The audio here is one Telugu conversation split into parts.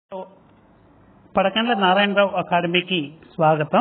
పడకండ్ల నారాయణరావు అకాడమీకి స్వాగతం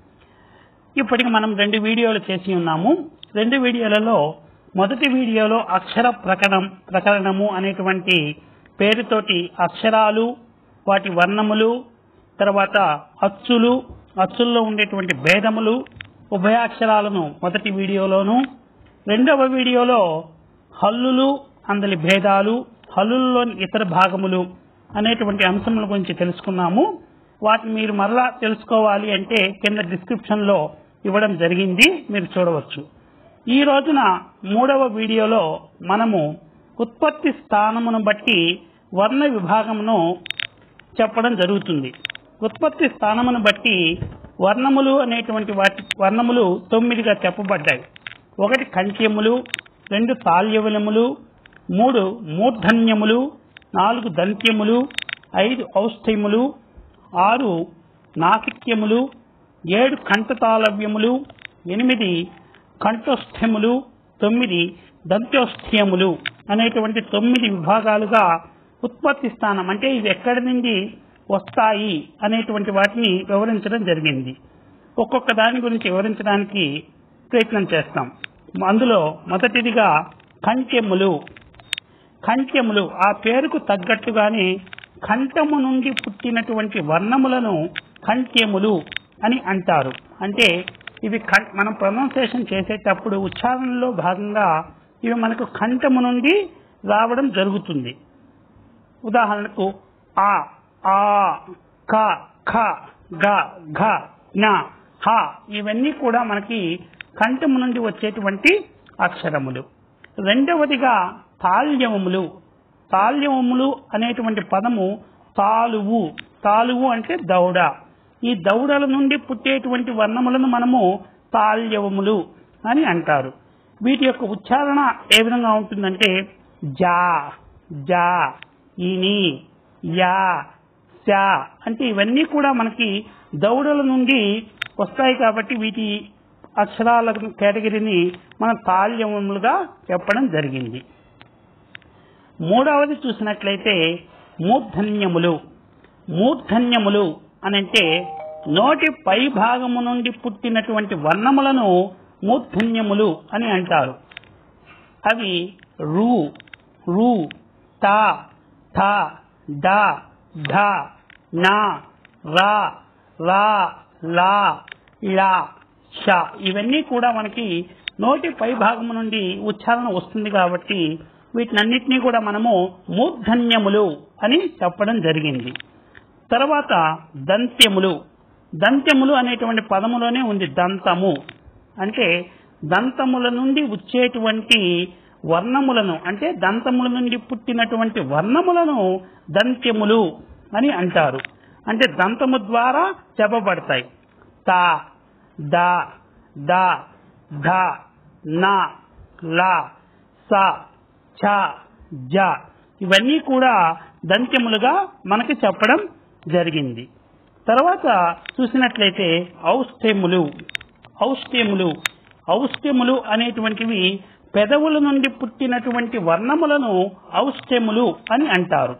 ఇప్పటికి మనం రెండు వీడియోలు చేసి ఉన్నాము రెండు వీడియోలలో మొదటి వీడియోలో అక్షర ప్రకటన ప్రకరణము అనేటువంటి పేరుతోటి అక్షరాలు వాటి వర్ణములు తర్వాత అచ్చులు అచ్చుల్లో ఉండేటువంటి భేదములు ఉభయాక్షరాలను మొదటి వీడియోలోను రెండవ వీడియోలో హల్లులు అందలి భేదాలు హల్లుల్లోని ఇతర భాగములు అనేటువంటి అంశముల గురించి తెలుసుకున్నాము వాటిని మీరు మరలా తెలుసుకోవాలి అంటే కింద డిస్క్రిప్షన్ లో ఇవ్వడం జరిగింది మీరు చూడవచ్చు ఈ రోజున మూడవ వీడియోలో మనము ఉత్పత్తి స్థానమును బట్టి వర్ణ విభాగమును చెప్పడం జరుగుతుంది ఉత్పత్తి స్థానమును బట్టి వర్ణములు అనేటువంటి వాటి వర్ణములు తొమ్మిదిగా చెప్పబడ్డాయి ఒకటి కంఠ్యములు రెండు తాల్యవలములు మూడు మూర్ధన్యములు నాలుగు దంత్యములు ఐదు ఔస్థ్యములు ఆరు నాసిక్యములు ఏడు కంఠతాళవ్యములు ఎనిమిది కంఠోస్థ్యములు తొమ్మిది దంత్యోస్థ్యములు అనేటువంటి తొమ్మిది విభాగాలుగా ఉత్పత్తి స్థానం అంటే ఇవి ఎక్కడి నుండి వస్తాయి అనేటువంటి వాటిని వివరించడం జరిగింది ఒక్కొక్క దాని గురించి వివరించడానికి ప్రయత్నం చేస్తాం అందులో మొదటిదిగా కంఠ్యములు కంఠ్యములు ఆ పేరుకు తగ్గట్టుగానే కంఠము నుండి పుట్టినటువంటి వర్ణములను కంఠ్యములు అని అంటారు అంటే ఇవి కం- మనం ప్రొనౌన్సియేషన్ చేసేటప్పుడు ఉచ్చారణలో భాగంగా ఇవి మనకు కంఠము నుండి రావడం జరుగుతుంది ఉదాహరణకు ఆ ఆ క ఖ గ ఘ జ్ఞ హ ఇవన్నీ కూడా మనకి కంఠము నుండి వచ్చేటువంటి అక్షరములు రెండవదిగా తాల్యవములు తాల్యవములు అనేటువంటి పదము తాలువు తాలువు అంటే దౌడ ఈ దౌడల నుండి పుట్టేటువంటి వర్ణములను మనము తాల్యవములు అని అంటారు వీటి యొక్క ఉచ్చారణ ఏ విధంగా ఉంటుందంటే జా జా ఇని యా శా అంటే ఇవన్నీ కూడా మనకి దౌడల నుండి వస్తాయి కాబట్టి వీటి అక్షరాల కేటగిరీని మనం తాల్యములుగా చెప్పడం జరిగింది మూడవది చూసినట్లయితే మూర్ధన్యములు మూర్ధన్యములు అని అంటే నోటి పై భాగము నుండి పుట్టినటువంటి వర్ణములను మూర్ధన్యములు అని అంటారు అవి రు రు తా థ ద ధ నా రా రా లా లా ష ఇవన్నీ కూడా మనకి నోటి పై భాగము నుండి ఉచ్చారణ వస్తుంది కాబట్టి వీటినన్నిటినీ కూడా మనము మూర్ధన్యములు అని చెప్పడం జరిగింది తర్వాత దంత్యములు దంత్యములు అనేటువంటి పదములోనే ఉంది దంతము అంటే దంతముల నుండి వచ్చేటువంటి వర్ణములను అంటే దంతముల నుండి పుట్టినటువంటి వర్ణములను దంత్యములు అని అంటారు అంటే దంతము ద్వారా చెప్పబడతాయి తా ద ద ధ న ల స ఛ జ ఇవన్నీ కూడా దంత్యములుగా మనకి చెప్పడం జరిగింది తర్వాత చూసినట్లయితే ఔస్థ్యములు ఔస్థ్యములు ఔస్థ్యములు అనేటువంటివి పెదవుల నుండి పుట్టినటువంటి వర్ణములను ఔస్థ్యములు అని అంటారు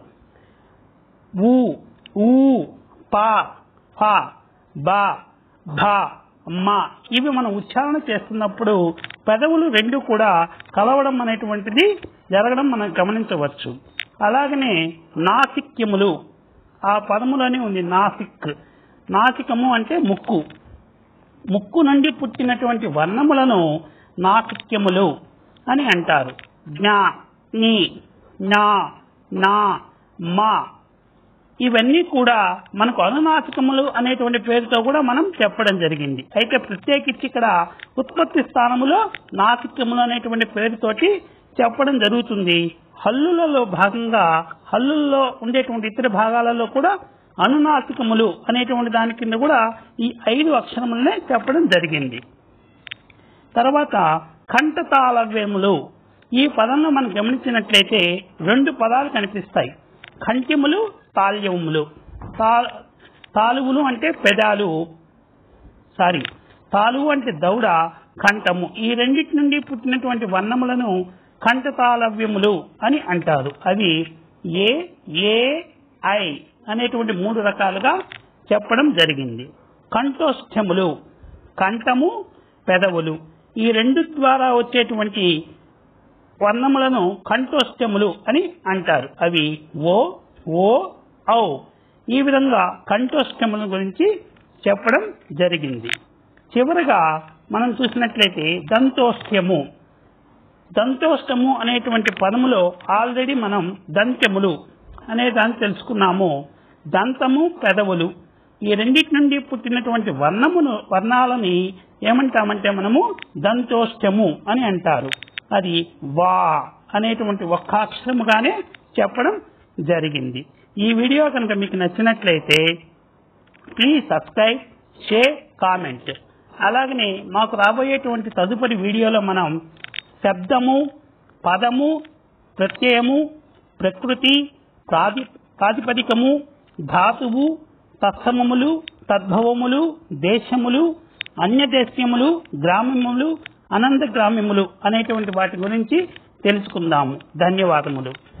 ఊ ఊ పా ఫ బ భ మ ఇవి మనం ఉచ్చారణ చేస్తున్నప్పుడు పెదవులు రెండు కూడా కలవడం అనేటువంటిది జరగడం మనం గమనించవచ్చు అలాగనే నాసిక్యములు ఆ పదములోనే ఉంది నాసిక్ నాసికము అంటే ముక్కు ముక్కు నుండి పుట్టినటువంటి వర్ణములను నాసిక్యములు అని అంటారు జ్ఞా ని నా నా మా ఇవన్నీ కూడా మనకు అనునాసికములు అనేటువంటి పేరుతో కూడా మనం చెప్పడం జరిగింది అయితే ప్రత్యేకించి ఇక్కడ ఉత్పత్తి స్థానములో నాసిక్యములు అనేటువంటి పేరుతోటి చెప్పడం జరుగుతుంది హల్లులలో భాగంగా హల్లుల్లో ఉండేటువంటి ఇతర భాగాలలో కూడా అనునాసికములు అనేటువంటి దాని కింద కూడా ఈ ఐదు అక్షరములనే చెప్పడం జరిగింది తర్వాత కంఠతాళవ్యములు ఈ పదంలో మనం గమనించినట్లయితే రెండు పదాలు కనిపిస్తాయి కంఠ్యములు తాల్యములు తా- తాలువులు అంటే పెదాలు సారీ తాలువు అంటే దౌడ కంఠము ఈ రెండిటి నుండి పుట్టినటువంటి వర్ణములను కంఠతాళవ్యములు అని అంటారు అవి ఏ ఏ ఐ అనేటువంటి మూడు రకాలుగా చెప్పడం జరిగింది కంఠోస్థములు కంఠము పెదవులు ఈ రెండు ద్వారా వచ్చేటువంటి వర్ణములను కంఠోస్థములు అని అంటారు అవి ఓ ఓ ఔ ఈ విధంగా కంఠోస్థముల గురించి చెప్పడం జరిగింది చివరగా మనం చూసినట్లయితే దంతోస్థ్యము దంతోష్టము అనేటువంటి పదములో ఆల్రెడీ మనం దంత్యములు అనే దాన్ని తెలుసుకున్నాము దంతము పెదవులు ఈ రెండింటి నుండి పుట్టినటువంటి వర్ణమును వర్ణాలని ఏమంటామంటే మనము దంతోష్టము అని అంటారు అది వా అనేటువంటి ఒక్క అక్షరముగానే చెప్పడం జరిగింది ఈ వీడియో కనుక మీకు నచ్చినట్లయితే ప్లీజ్ సబ్స్క్రైబ్ షేర్ కామెంట్ అలాగనే మాకు రాబోయేటువంటి తదుపరి వీడియోలో మనం శబ్దము పదము ప్రత్యయము ప్రకృతి ప్రాతి ప్రాతిపదికము ధాతువు తత్సమములు తద్భవములు దేశములు అన్యదేశ్యములు గ్రామములు అనంత గ్రామ్యములు అనేటువంటి వాటి గురించి తెలుసుకుందాము ధన్యవాదములు